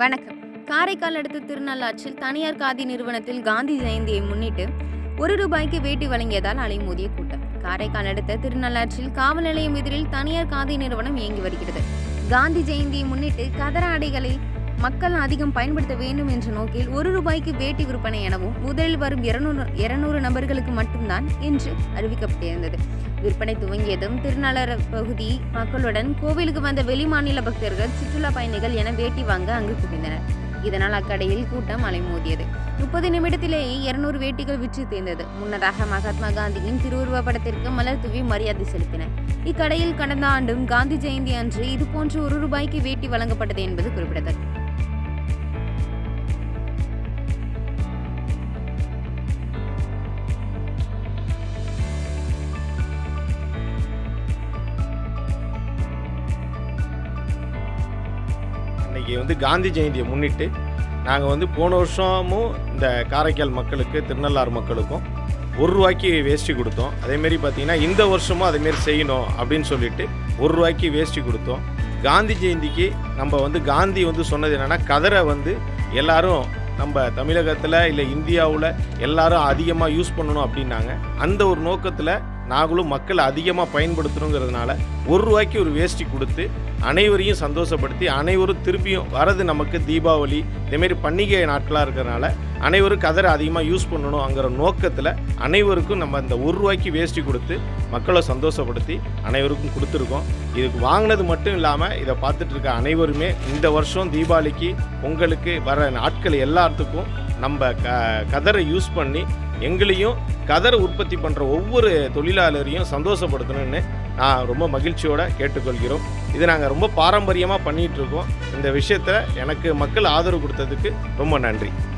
வணக்கம் காரைக்கால் அடுத்த திருநள்ளாற்றில் தனியார் காதி நிறுவனத்தில் காந்தி ஜெயந்தியை முன்னிட்டு ஒரு ரூபாய்க்கு வேட்டி வழங்கியதால் அலைமோதிய கூட்டம் காரைக்கால் அடுத்த திருநள்ளாற்றில் காவல் நிலையம் எதிரில் தனியார் காதி நிறுவனம் இயங்கி வருகிறது காந்தி ஜெயந்தியை முன்னிட்டு கதர ஆடைகளை மக்கள் அதிகம் பயன்படுத்த வேண்டும் என்ற நோக்கில் ஒரு ரூபாய்க்கு வேட்டி விற்பனை எனவும் முதலில் வரும் இருநூறு இருநூறு நபர்களுக்கு மட்டும்தான் என்று அறிவிக்கப்பட்டிருந்தது விற்பனை துவங்கியதும் திருநள்ளர் பகுதி மக்களுடன் கோவிலுக்கு வந்த வெளிமாநில பக்தர்கள் சுற்றுலா பயணிகள் என வேட்டி வாங்க அங்கு குவிந்தனர் இதனால் அக்கடையில் கூட்டம் அலைமோதியது முப்பது நிமிடத்திலேயே இருநூறு வேட்டிகள் விற்று தீர்ந்தது முன்னதாக மகாத்மா காந்தியின் திருவுருவ படத்திற்கு மலர் தூவி மரியாதை செலுத்தினர் இக்கடையில் கடந்த ஆண்டும் காந்தி ஜெயந்தி அன்று இதுபோன்று ஒரு ரூபாய்க்கு வேட்டி வழங்கப்பட்டது என்பது குறிப்பிடத்தக்கது இன்னைக்கு வந்து காந்தி ஜெயந்தியை முன்னிட்டு நாங்கள் வந்து போன வருஷமும் இந்த காரைக்கால் மக்களுக்கு திருநள்ளாறு மக்களுக்கும் ஒரு ரூபாய்க்கு வேஷ்டி கொடுத்தோம் அதேமாரி பார்த்தீங்கன்னா இந்த வருஷமும் அதேமாரி செய்யணும் அப்படின்னு சொல்லிட்டு ஒரு ரூபாய்க்கு வேஷ்டி கொடுத்தோம் காந்தி ஜெயந்திக்கு நம்ம வந்து காந்தி வந்து சொன்னது என்னென்னா கதரை வந்து எல்லாரும் நம்ம தமிழகத்தில் இல்லை இந்தியாவில் எல்லாரும் அதிகமாக யூஸ் பண்ணணும் அப்படின்னாங்க அந்த ஒரு நோக்கத்தில் நாங்களும் மக்கள் அதிகமாக பயன்படுத்தணுங்கிறதுனால ஒரு ரூபாய்க்கு ஒரு வேஷ்டி கொடுத்து அனைவரையும் சந்தோஷப்படுத்தி அனைவரும் திருப்பியும் வரது நமக்கு தீபாவளி இதேமாரி பண்டிகை நாட்களாக இருக்கிறனால அனைவரும் கதரை அதிகமாக யூஸ் பண்ணணுங்கிற நோக்கத்தில் அனைவருக்கும் நம்ம இந்த ஒரு ரூபாய்க்கு வேஷ்டி கொடுத்து மக்களை சந்தோஷப்படுத்தி அனைவருக்கும் கொடுத்துருக்கோம் இதுக்கு வாங்கினது மட்டும் இல்லாமல் இதை பார்த்துட்டு இருக்க அனைவருமே இந்த வருஷம் தீபாவளிக்கு பொங்கலுக்கு வர நாட்கள் எல்லாத்துக்கும் நம்ம க கதரை யூஸ் பண்ணி எங்களையும் கதரை உற்பத்தி பண்ணுற ஒவ்வொரு தொழிலாளரையும் சந்தோஷப்படுத்தணும்னு நான் ரொம்ப மகிழ்ச்சியோட கேட்டுக்கொள்கிறோம் இது நாங்கள் ரொம்ப பாரம்பரியமாக பண்ணிகிட்டு இருக்கோம் இந்த விஷயத்தில் எனக்கு மக்கள் ஆதரவு கொடுத்ததுக்கு ரொம்ப நன்றி